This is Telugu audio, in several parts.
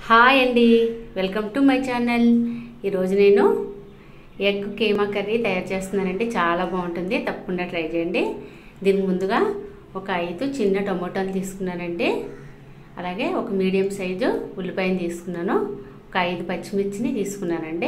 హాయ్ అండి వెల్కమ్ టు మై ఛానల్ ఈరోజు నేను ఎగ్ కీమా కర్రీ తయారు చేస్తున్నానండి చాలా బాగుంటుంది తప్పకుండా ట్రై చేయండి దీనికి ముందుగా ఒక ఐదు చిన్న టమోటాలు తీసుకున్నానండి అలాగే ఒక మీడియం సైజు ఉల్లిపాయను తీసుకున్నాను ఒక ఐదు పచ్చిమిర్చిని తీసుకున్నానండి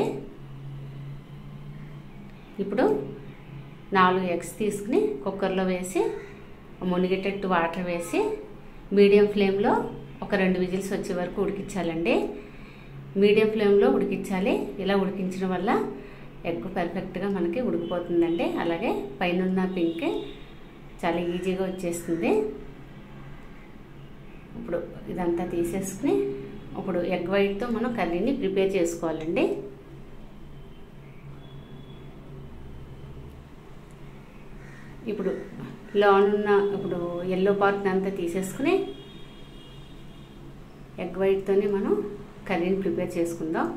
ఇప్పుడు నాలుగు ఎగ్స్ తీసుకుని కుక్కర్లో వేసి మునిగేటట్టు వాటర్ వేసి మీడియం ఫ్లేమ్లో ఒక రెండు విజిల్స్ వచ్చే వరకు ఉడికించాలండి మీడియం ఫ్లేమ్లో ఉడికించాలి ఇలా ఉడికించడం వల్ల ఎగ్ పర్ఫెక్ట్గా మనకి ఉడికిపోతుందండి అలాగే పైన పింక్ చాలా ఈజీగా వచ్చేస్తుంది ఇప్పుడు ఇదంతా తీసేసుకుని ఇప్పుడు ఎగ్ వైట్తో మనం కర్రీని ప్రిపేర్ చేసుకోవాలండి ఇప్పుడు లోనున్న ఇప్పుడు ఎల్లో పార్ట్ అంతా తీసేసుకుని ఎగ్ వైట్తోనే మనం కర్రీని ప్రిపేర్ చేసుకుందాం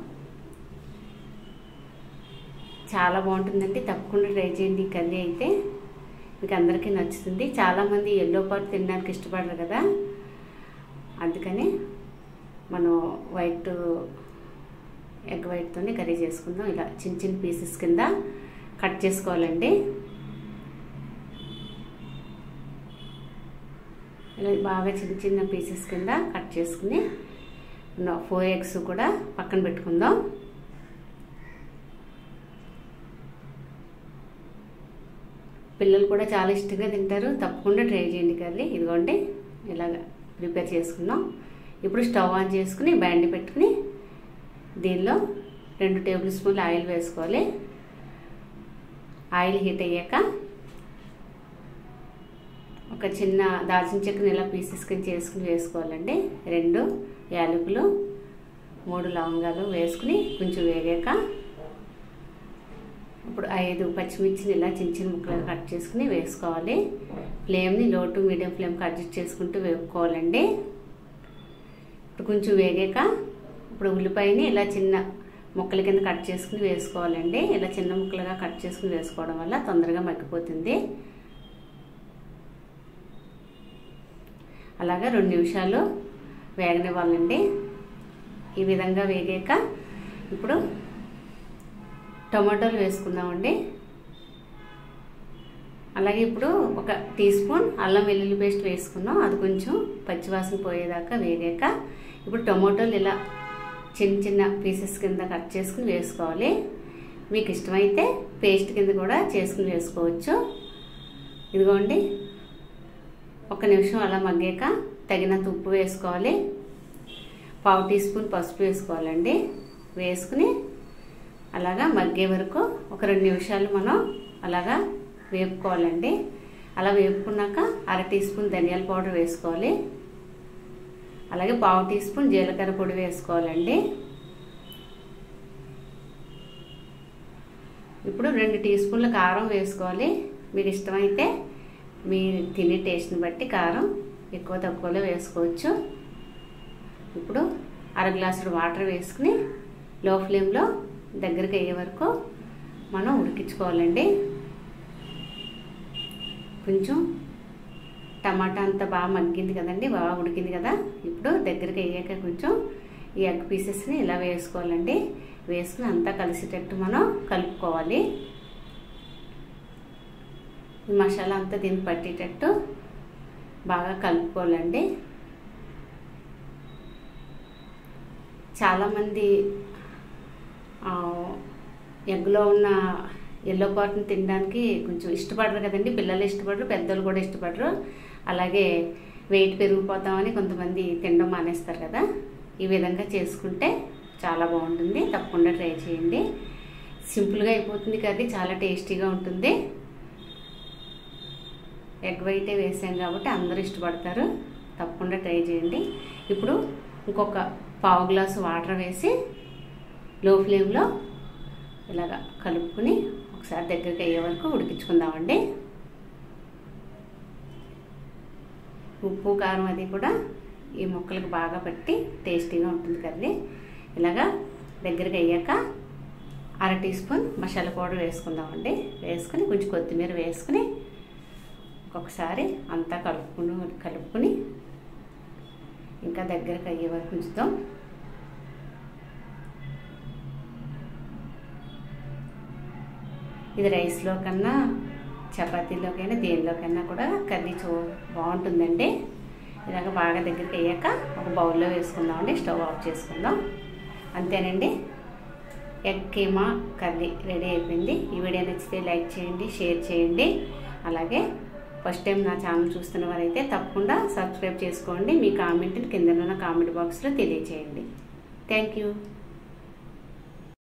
చాలా బాగుంటుందండి తప్పకుండా ట్రై చేయండి ఈ కర్రీ అయితే మీకు అందరికీ నచ్చుతుంది చాలామంది ఎల్లో పార్ట్ తినడానికి ఇష్టపడరు కదా అందుకని మనం వైట్ ఎగ్ వైట్తోనే కర్రీ చేసుకుందాం ఇలా చిన్న చిన్న పీసెస్ కింద కట్ చేసుకోవాలండి ఇలా బాగా చిన్న చిన్న పీసెస్ కింద కట్ చేసుకుని ఫోర్ ఎగ్స్ కూడా పక్కన పెట్టుకుందాం పిల్లలు కూడా చాలా ఇష్టంగా తింటారు తప్పకుండా ట్రై చేయండి కర్రీ ఇదిగోండి ఇలాగ ప్రిపేర్ చేసుకుందాం ఇప్పుడు స్టవ్ ఆన్ చేసుకుని బ్యాండి పెట్టుకుని దీనిలో రెండు టేబుల్ స్పూన్లు ఆయిల్ వేసుకోవాలి ఆయిల్ హీట్ అయ్యాక ఒక చిన్న దాల్చిన చెక్కని ఇలా పీసెస్ కింద చేసుకుని వేసుకోవాలండి రెండు యాలకులు మూడు లవంగాలు వేసుకుని కొంచెం వేగాక ఇప్పుడు ఐదు పచ్చిమిర్చిని ఇలా చిన్న చిన్న ముక్కలుగా కట్ చేసుకుని వేసుకోవాలి ఫ్లేమ్ని లో టు మీడియం ఫ్లేమ్కి అడ్జస్ట్ చేసుకుంటూ వేపుకోవాలండి ఇప్పుడు కొంచెం వేగాక ఇప్పుడు ఉల్లిపాయని ఇలా చిన్న ముక్కల కింద కట్ చేసుకుని వేసుకోవాలండి ఇలా చిన్న ముక్కలుగా కట్ చేసుకుని వేసుకోవడం వల్ల తొందరగా మగ్గిపోతుంది అలాగా రెండు నిమిషాలు వేగనివ్వాలండి ఈ విధంగా వేగాక ఇప్పుడు టమాటోలు వేసుకుందామండి అలాగే ఇప్పుడు ఒక టీ స్పూన్ అల్లం వెల్లుల్లి పేస్ట్ వేసుకున్నాం అది కొంచెం పచ్చివాసన పోయేదాకా వేగాక ఇప్పుడు టమాటోలు ఇలా చిన్న చిన్న పీసెస్ కింద కట్ చేసుకుని వేసుకోవాలి మీకు ఇష్టమైతే పేస్ట్ కింద కూడా చేసుకుని వేసుకోవచ్చు ఇదిగోండి ఒక నిమిషం అలా మగ్గాక తగినంత ఉప్పు వేసుకోవాలి పావు టీ స్పూన్ పసుపు వేసుకోవాలండి వేసుకుని అలాగా మగ్గే వరకు ఒక రెండు నిమిషాలు మనం అలాగా వేపుకోవాలండి అలా వేపుకున్నాక అర టీ స్పూన్ ధనియాల పౌడర్ వేసుకోవాలి అలాగే పావు టీ స్పూన్ జీలకర్ర పొడి వేసుకోవాలండి ఇప్పుడు రెండు టీ స్పూన్ల కారం వేసుకోవాలి మీకు ఇష్టమైతే మీరు తినే టేస్ట్ని బట్టి కారం ఎక్కువ తక్కువలో వేసుకోవచ్చు ఇప్పుడు అర గ్లాసుడు వాటర్ వేసుకుని లో ఫ్లేమ్లో దగ్గరికి అయ్యే వరకు మనం ఉడికించుకోవాలండి కొంచెం టమాటా అంతా బాగా మగ్గింది కదండి బాగా ఉడికింది కదా ఇప్పుడు దగ్గరికి అయ్యాక కొంచెం ఈ ఎగ్ పీసెస్ని ఇలా వేసుకోవాలండి వేసుకుని అంతా కలిసేటట్టు మనం కలుపుకోవాలి ఈ మసాలా అంతా దీన్ని పట్టేటట్టు బాగా కలుపుకోవాలండి చాలామంది ఎగ్లో ఉన్న ఎల్లో పార్ట్ని తినడానికి కొంచెం ఇష్టపడరు కదండి పిల్లలు ఇష్టపడరు పెద్దలు కూడా ఇష్టపడరు అలాగే వెయిట్ పెరిగిపోతామని కొంతమంది తినడం మానేస్తారు కదా ఈ విధంగా చేసుకుంటే చాలా బాగుంటుంది తప్పకుండా ట్రై చేయండి సింపుల్గా అయిపోతుంది కర్రీ చాలా టేస్టీగా ఉంటుంది ఎగ్ వైటే వేసాం కాబట్టి అందరూ ఇష్టపడతారు తప్పకుండా ట్రై చేయండి ఇప్పుడు ఇంకొక పావు గ్లాసు వాటర్ వేసి లో ఫ్లేమ్లో ఇలాగ కలుపుకుని ఒకసారి దగ్గరికి అయ్యే వరకు ఉడికించుకుందామండి ఉప్పు కారం అది కూడా ఈ ముక్కలకు బాగా పట్టి టేస్టీగా ఉంటుంది కర్రీ ఇలాగా దగ్గరికి అయ్యాక అర టీ స్పూన్ మసాలా పౌడర్ వేసుకుందామండి వేసుకుని కొంచెం కొత్తిమీర వేసుకుని ఒకసారి అంతా కలుపుకుని కలుపుకుని ఇంకా దగ్గరకు అయ్యే వరకు ఉంచుతాం ఇది రైస్లో కన్నా చపాతీలోకైనా దేనిలోకైనా కూడా కర్రీ చూ బాగుంటుందండి ఇలాగ బాగా దగ్గరికి అయ్యాక ఒక బౌల్లో వేసుకుందామండి స్టవ్ ఆఫ్ చేసుకుందాం అంతేనండి ఎగ్ కీమా కర్రీ రెడీ అయిపోయింది ఈ వీడియో నచ్చితే లైక్ చేయండి షేర్ చేయండి అలాగే ఫస్ట్ టైం నా ఛానల్ చూస్తున్న వారైతే తప్పకుండా సబ్స్క్రైబ్ చేసుకోండి మీ కామెంట్ని కింద ఉన్న కామెంట్ బాక్స్లో తెలియచేయండి థ్యాంక్ యూ